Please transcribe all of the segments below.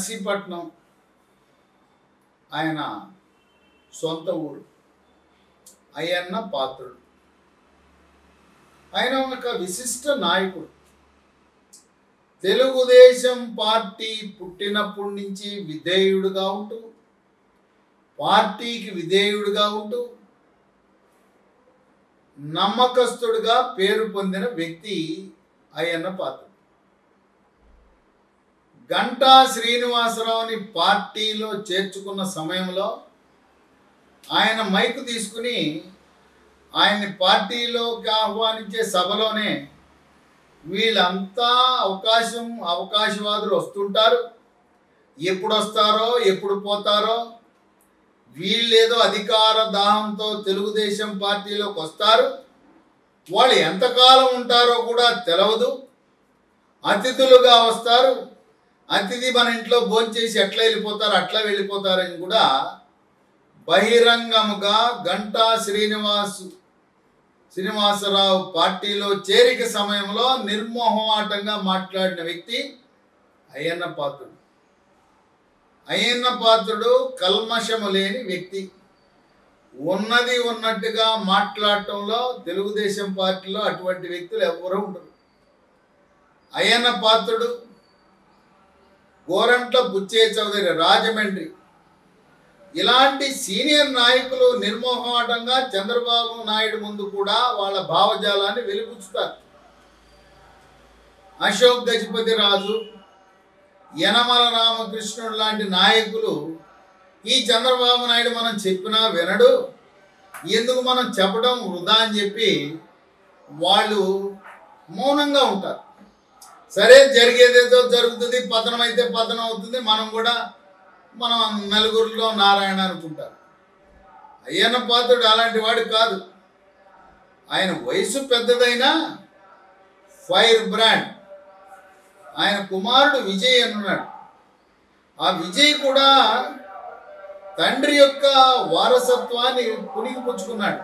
నర్సీపట్నం ఆయన సొంత ఊరు అయ్యన్న పాత్రుడు ఆయన ఒక విశిష్ట నాయకుడు తెలుగుదేశం పార్టీ పుట్టినప్పటి నుంచి విధేయుడుగా ఉంటూ పార్టీకి విధేయుడుగా ఉంటూ నమ్మకస్తుడుగా పేరు పొందిన వ్యక్తి అయ్యన్న పాత్రుడు గంటా శ్రీనివాసరావుని పార్టీలో చేర్చుకున్న సమయంలో ఆయన మైకు తీసుకుని ఆయన్ని పార్టీలోకి ఆహ్వానించే సభలోనే వీళ్ళంతా అవకాశం అవకాశవాదులు వస్తుంటారు ఎప్పుడు వస్తారో ఎప్పుడు పోతారో వీళ్ళేదో అధికార దాహంతో తెలుగుదేశం పార్టీలోకి వస్తారు వాళ్ళు ఎంతకాలం ఉంటారో కూడా తెలవదు అతిథులుగా వస్తారు అతిథి మన ఇంట్లో భోంచేసి ఎట్లా వెళ్ళిపోతారు అట్లా వెళ్ళిపోతారని కూడా బహిరంగముగా గంటా శ్రీనివాస్ శ్రీనివాసరావు పార్టీలో చేరిక సమయంలో నిర్మోహమాటంగా మాట్లాడిన వ్యక్తి అయ్యన్న పాత్రుడు అయ్యన్న పాత్రుడు కల్మషము లేని వ్యక్తి ఉన్నది ఉన్నట్టుగా మాట్లాడటంలో తెలుగుదేశం పార్టీలో అటువంటి వ్యక్తులు ఎవరూ ఉండరు అయ్యన్న పాత్రుడు గోరంట్ల బుచ్చే చౌదరి రాజమండ్రి ఇలాంటి సీనియర్ నాయకులు నిర్మోహమాటంగా చంద్రబాబు నాయుడు ముందు కూడా వాళ్ళ భావజాలాన్ని వెలిపుచ్చుతారు అశోక్ గజపతి రాజు యనమల రామకృష్ణుడు లాంటి నాయకులు ఈ చంద్రబాబు నాయుడు మనం చెప్పినా వినడు ఎందుకు మనం చెప్పడం వృధా అని చెప్పి వాళ్ళు మౌనంగా ఉంటారు సరే జరిగేదేదో జరుగుతుంది పతనం అయితే పతనం అవుతుంది మనం కూడా మనం నలుగురిలో నారాయణ అనుకుంటారు అయ్యన్న పాత్రుడు అలాంటి వాడు కాదు ఆయన వయసు పెద్దదైనా ఫైర్ బ్రాండ్ ఆయన కుమారుడు విజయ్ అన్నాడు ఆ విజయ్ కూడా తండ్రి యొక్క వారసత్వాన్ని పుణికిపుచ్చుకున్నాడు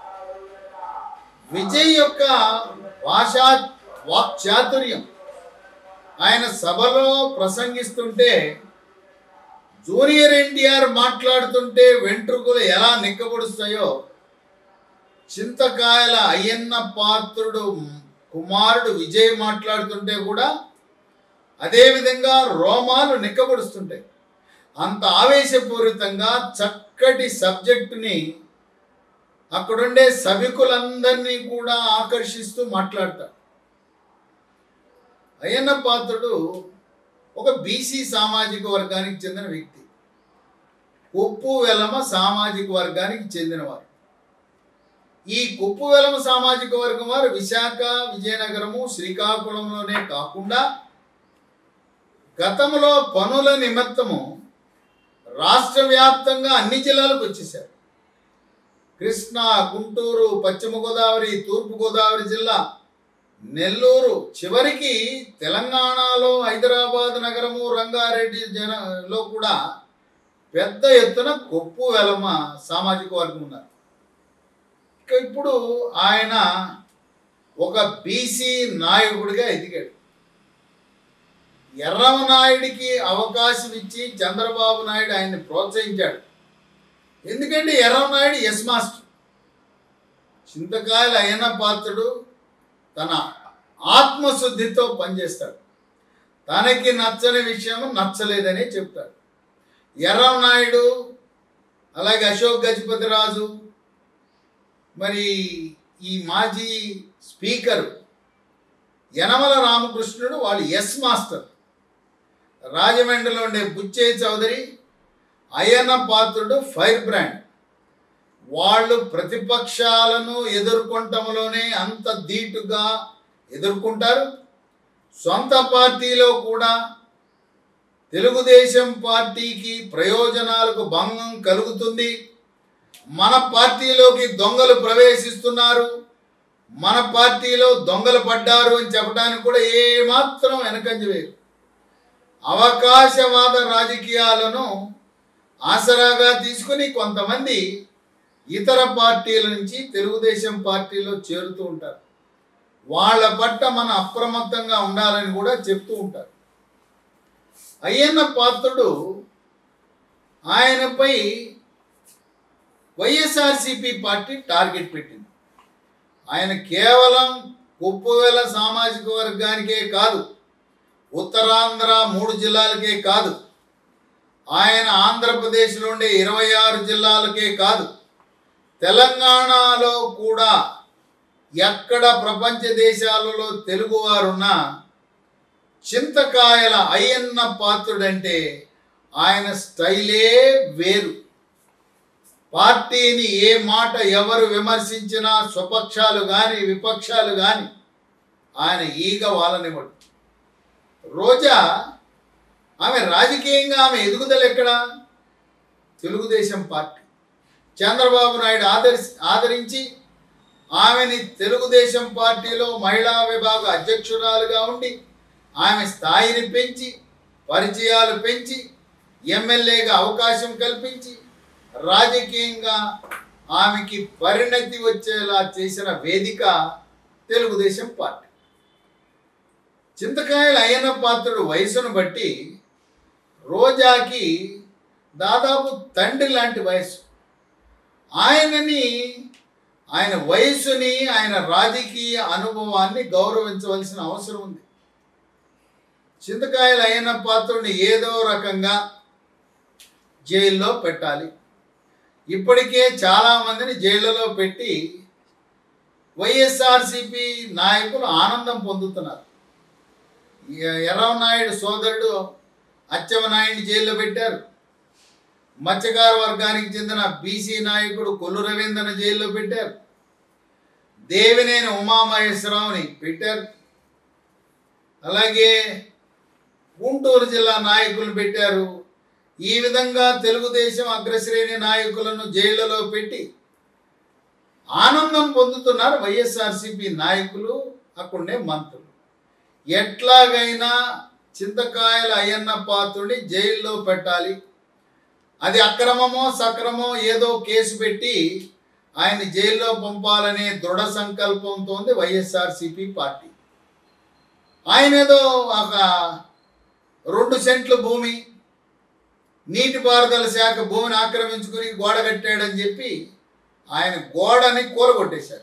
విజయ్ యొక్క భాషా వాక్చాతుర్యం ఆయన సభలో ప్రసంగిస్తుంటే జూనియర్ ఎన్టీఆర్ మాట్లాడుతుంటే వెంట్రుకలు ఎలా నిక్కబడుస్తాయో చింతకాయల అయ్యన్న పాత్రుడు కుమారుడు విజయ్ మాట్లాడుతుంటే కూడా అదేవిధంగా రోమాలు నిక్కబడుస్తుంటాయి అంత ఆవేశపూరితంగా చక్కటి సబ్జెక్టుని అక్కడుండే సభికులందరినీ కూడా ఆకర్షిస్తూ మాట్లాడతాడు అయ్యన్న పాత్రుడు ఒక బీసీ సామాజిక వర్గానికి చెందిన వ్యక్తి కొప్పు వెలమ సామాజిక వర్గానికి చెందినవారు ఈ కొప్పు వెలమ సామాజిక వర్గం వారు విశాఖ విజయనగరము శ్రీకాకుళంలోనే కాకుండా గతంలో పనుల నిమిత్తము రాష్ట్ర వ్యాప్తంగా అన్ని జిల్లాలకు వచ్చేసారు కృష్ణా గుంటూరు పశ్చిమ గోదావరి తూర్పు గోదావరి జిల్లా నెల్లూరు చివరికి తెలంగాణలో హైదరాబాద్ నగరము రంగారెడ్డి జనలో కూడా పెద్ద ఎత్తున కొప్పు వెలమ సామాజిక వర్గం ఉన్నారు ఇక ఇప్పుడు ఆయన ఒక బీసీ నాయకుడిగా ఎదిగాడు ఎర్రమనాయుడికి అవకాశం ఇచ్చి చంద్రబాబు నాయుడు ఆయన్ని ప్రోత్సహించాడు ఎందుకంటే ఎర్రమనాయుడు ఎస్ మాస్టర్ చింతకాయలు అయిన పాత్రుడు తన ఆత్మశుద్ధితో పనిచేస్తాడు తనకి నచ్చని విషయం నచ్చలేదని చెప్తాడు ఎర్రనాయుడు అలాగే అశోక్ గజపతి రాజు మరి ఈ మాజీ స్పీకర్ యనమల రామకృష్ణుడు వాళ్ళు ఎస్ మాస్టర్ రాజమండ్రిలో ఉండే బుచ్చే చౌదరి అయ్యన్న పాత్రుడు ఫైర్ బ్రాండ్ వాళ్ళు ప్రతిపక్షాలను ఎదుర్కొంటంలోనే అంత ధీటుగా ఎదుర్కొంటారు సొంత పార్టీలో కూడా తెలుగుదేశం పార్టీకి ప్రయోజనాలకు భంగం కలుగుతుంది మన పార్టీలోకి దొంగలు ప్రవేశిస్తున్నారు మన పార్టీలో దొంగలు పడ్డారు అని చెప్పడానికి కూడా ఏమాత్రం వెనకంజ వేరు అవకాశవాద రాజకీయాలను ఆసరాగా తీసుకుని కొంతమంది ఇతర పార్టీల నుంచి తెలుగుదేశం పార్టీలో చేరుతూ ఉంటారు వాళ్ళ పట్ల మన అప్రమత్తంగా ఉండాలని కూడా చెప్తూ ఉంటారు అయ్యన్న పాత్రుడు ఆయనపై వైఎస్ఆర్సిపి పార్టీ టార్గెట్ పెట్టింది ఆయన కేవలం కుప్పవేల సామాజిక వర్గానికే కాదు ఉత్తరాంధ్ర మూడు జిల్లాలకే కాదు ఆయన ఆంధ్రప్రదేశ్లో ఉండే ఇరవై ఆరు జిల్లాలకే కాదు తెలంగాణలో కూడా ఎక్కడ ప్రపంచ దేశాలలో తెలుగువారున్నా చింతకాయల అయ్యన్న పాత్రుడంటే ఆయన స్టైలే వేరు పార్టీని ఏ మాట ఎవరు విమర్శించినా స్వపక్షాలు కానీ విపక్షాలు కానీ ఆయన ఈగ వాళ్ళనివ్వడు రోజా ఆమె రాజకీయంగా ఆమె ఎదుగుదల ఎక్కడ తెలుగుదేశం పార్టీ చంద్రబాబు నాయుడు ఆదరి ఆదరించి ఆమెని తెలుగుదేశం పార్టీలో మహిళా విభాగ అధ్యక్షురాలుగా ఉండి ఆమె స్థాయిని పెంచి పరిచయాలు పెంచి ఎమ్మెల్యేగా అవకాశం కల్పించి రాజకీయంగా ఆమెకి పరిణతి వచ్చేలా చేసిన వేదిక తెలుగుదేశం పార్టీ చింతకాయల అయ్యన్న పాత్రుడు వయసును బట్టి రోజాకి దాదాపు తండ్రి లాంటి వయసు ఆయనని ఆయన వయసుని ఆయన రాజకీయ అనుభవాన్ని గౌరవించవలసిన అవసరం ఉంది చింతకాయలు అయిన పాత్రుడిని ఏదో రకంగా జైల్లో పెట్టాలి ఇప్పటికే చాలామందిని జైళ్ళలో పెట్టి వైఎస్ఆర్సిపి నాయకులు ఆనందం పొందుతున్నారు ఎర్రవనాయుడు సోదరుడు అచ్చెవనాయుడిని జైల్లో పెట్టారు మత్స్యకార వర్గానికి చెందిన బీసీ నాయకుడు కొల్లు రవీంద్రను జైల్లో పెట్టారు దేవినేని ఉమామహేశ్వరరావుని పెట్టారు అలాగే గుంటూరు జిల్లా నాయకులను పెట్టారు ఈ విధంగా తెలుగుదేశం అగ్రశ్రేణి నాయకులను జైళ్లలో పెట్టి ఆనందం పొందుతున్నారు వైఎస్ఆర్సిపి నాయకులు అక్కడుండే మంత్రులు ఎట్లాగైనా చింతకాయల అయ్యన్న పాత్రుని జైల్లో పెట్టాలి అది అక్రమమో సక్రమో ఏదో కేసు పెట్టి ఆయన జైల్లో పంపాలనే దృఢ సంకల్పంతో ఉంది వైఎస్ఆర్సిపి పార్టీ ఆయన ఏదో ఒక రెండు సెంట్ల భూమి నీటిపారుదల శాఖ భూమిని ఆక్రమించుకుని గోడ కట్టాడని చెప్పి ఆయన గోడని కూలగొట్టేశారు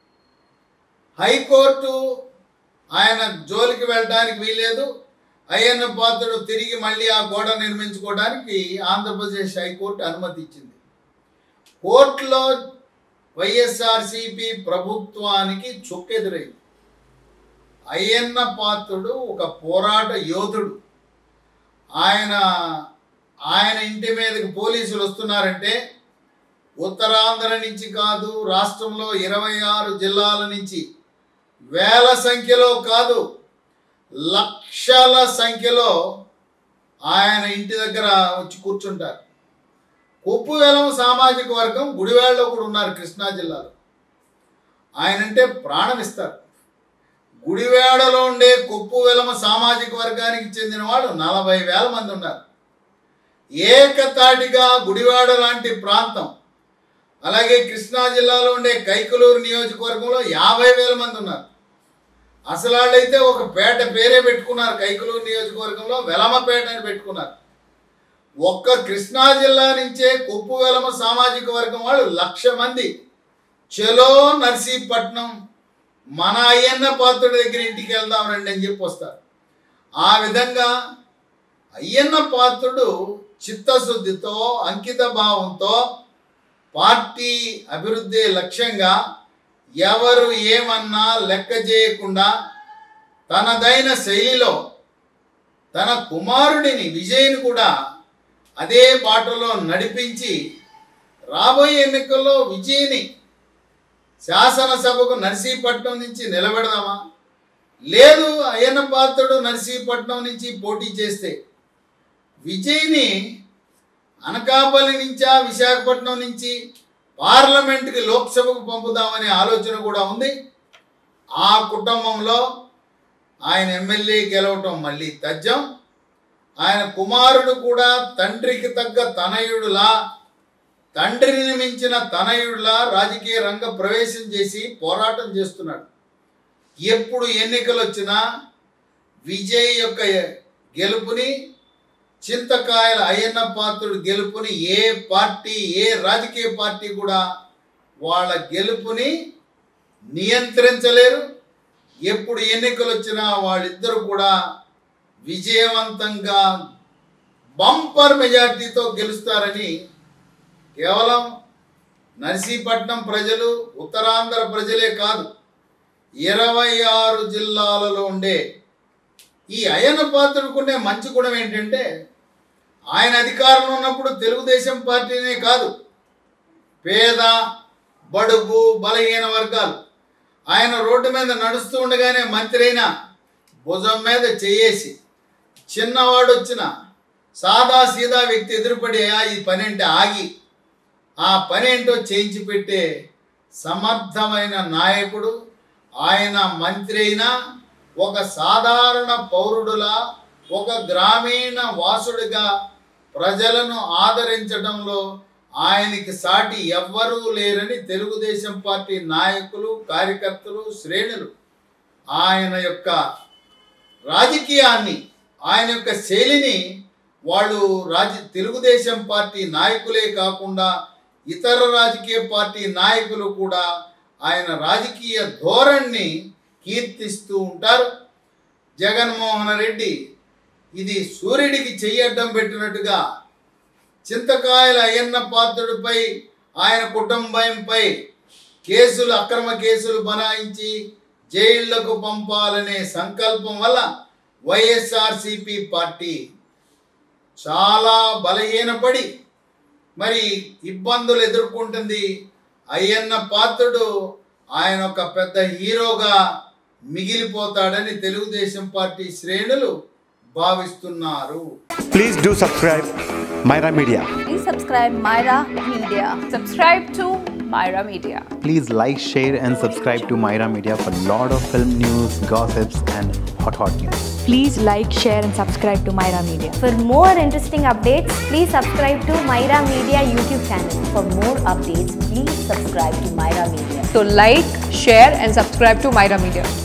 హైకోర్టు ఆయన జోలికి వెళ్ళడానికి వీలేదు అయ్యన్న పాత్రుడు తిరిగి మళ్ళీ ఆ గోడ నిర్మించుకోవడానికి ఆంధ్రప్రదేశ్ హైకోర్టు అనుమతి ఇచ్చింది కోర్టులో వైఎస్ఆర్సిపి ప్రభుత్వానికి చుక్కెదురైంది అయ్యన్న పాత్రుడు ఒక పోరాట యోధుడు ఆయన ఆయన ఇంటి మీదకి పోలీసులు వస్తున్నారంటే ఉత్తరాంధ్ర నుంచి కాదు రాష్ట్రంలో ఇరవై ఆరు జిల్లాల నుంచి వేల సంఖ్యలో కాదు లక్షల సంఖ్యలో ఆయన ఇంటి దగ్గర వచ్చి కూర్చుంటారు కుప్పువేలం సామాజిక వర్గం గుడివాడలో కూడా ఉన్నారు కృష్ణా జిల్లాలో ఆయనంటే ప్రాణం ఇస్తారు గుడివాడలో ఉండే కొప్పు వెలమ సామాజిక వర్గానికి చెందిన వాళ్ళు నలభై వేల మంది ఉన్నారు ఏకతాటిగా గుడివాడ లాంటి ప్రాంతం అలాగే కృష్ణా జిల్లాలో ఉండే కైకలూరు నియోజకవర్గంలో యాభై వేల మంది ఉన్నారు అసలు వాళ్ళైతే ఒక పేట పేరే పెట్టుకున్నారు కైకలూరు నియోజకవర్గంలో వెలమపేట అని పెట్టుకున్నారు ఒక్క కృష్ణా జిల్లా నుంచే కొప్పు వెలమ సామాజిక వర్గం వాళ్ళు లక్ష మంది చలో నర్సీపట్నం మన అయ్యన్న పాత్రుడి దగ్గర ఇంటికి వెళ్దాం రండి అని చెప్పి వస్తారు ఆ విధంగా అయ్యన్న పాత్రుడు చిత్తశుద్ధితో అంకిత భావంతో పార్టీ అభివృద్ధి లక్ష్యంగా ఎవరు ఏమన్నా లెక్క చేయకుండా తనదైన శైలిలో తన కుమారుడిని విజయ్ని కూడా అదే బాటలో నడిపించి రాబోయే ఎన్నికల్లో విజయ్ని శాసనసభకు నర్సీపట్నం నుంచి నిలబెడదామా లేదు అయ్యన్న పాత్రుడు నర్సీపట్నం నుంచి పోటీ చేస్తే విజయ్ని అనకాపల్లి నుంచా విశాఖపట్నం నుంచి పార్లమెంట్కి లోక్సభకు పంపుదామనే ఆలోచన కూడా ఉంది ఆ కుటుంబంలో ఆయన ఎమ్మెల్యే గెలవటం మళ్ళీ తథ్యం ఆయన కుమారుడు కూడా తండ్రికి తగ్గ తనయుడులా తండ్రిని మించిన తనయుడులా రాజకీయ రంగ ప్రవేశం చేసి పోరాటం చేస్తున్నాడు ఎప్పుడు ఎన్నికలు వచ్చినా విజయ్ యొక్క గెలుపుని చింతకాయల అయ్యన్న పాత్రుడు గెలుపుని ఏ పార్టీ ఏ రాజకీయ పార్టీ కూడా వాళ్ళ గెలుపుని నియంత్రించలేరు ఎప్పుడు ఎన్నికలు వచ్చినా వాళ్ళిద్దరూ కూడా విజయవంతంగా బంపర్ మెజార్టీతో గెలుస్తారని కేవలం నర్సీపట్నం ప్రజలు ఉత్తరాంధ్ర ప్రజలే కాదు ఇరవై ఆరు జిల్లాలలో ఉండే ఈ అయన పాత్రుడుకునే మంచి గుణం ఏంటంటే ఆయన అధికారంలో ఉన్నప్పుడు తెలుగుదేశం పార్టీనే కాదు పేద బడుగు బలహీన వర్గాలు ఆయన రోడ్డు మీద నడుస్తూ ఉండగానే మంత్రి అయినా భుజం మీద చేయేసి చిన్నవాడు వచ్చిన సాదా సీదా వ్యక్తి ఎదురుపడి "ఆ, ఈ పని అంటే ఆగి ఆ పని ఏంటో చేయించి పెట్టే సమర్థమైన నాయకుడు ఆయన మంత్రి అయినా ఒక సాధారణ పౌరుడులా ఒక గ్రామీణ వాసుడిగా ప్రజలను ఆదరించడంలో ఆయనకి సాటి ఎవ్వరూ లేరని తెలుగుదేశం పార్టీ నాయకులు కార్యకర్తలు శ్రేణులు ఆయన యొక్క రాజకీయాన్ని ఆయన యొక్క శైలిని వాళ్ళు రాజ తెలుగుదేశం పార్టీ నాయకులే కాకుండా ఇతర రాజకీయ పార్టీ నాయకులు కూడా ఆయన రాజకీయ ధోరణిని కీర్తిస్తూ ఉంటారు జగన్మోహన్ రెడ్డి ఇది సూర్యుడికి చెయ్యడ్డం పెట్టినట్టుగా చింతకాయల అయ్యన్న పాత్రుడిపై ఆయన కుటుంబంపై కేసులు అక్రమ కేసులు బనాయించి జైళ్లకు పంపాలనే సంకల్పం వల్ల వైఎస్ఆర్సిపి పార్టీ చాలా బలహీనపడి మరి ఇబ్బందులు ఎదుర్కొంటుంది అయ్యన్న పాత్రుడు ఆయన ఒక పెద్ద హీరోగా మిగిలిపోతాడని తెలుగుదేశం పార్టీ శ్రేణులు భావిస్తున్నారు Please do subscribe Myra Media. Please subscribe Myra Media. Subscribe to Myra Media. Please like, share, and subscribe to Myra Media for lot of film news, gossips, and hot hot news. Please like, share, and subscribe to Myra Media. For more interesting updates, please subscribe to Myra Media YouTube channel. For more updates, please subscribe to Myra Media. So like, share and subscribe to Myra Media.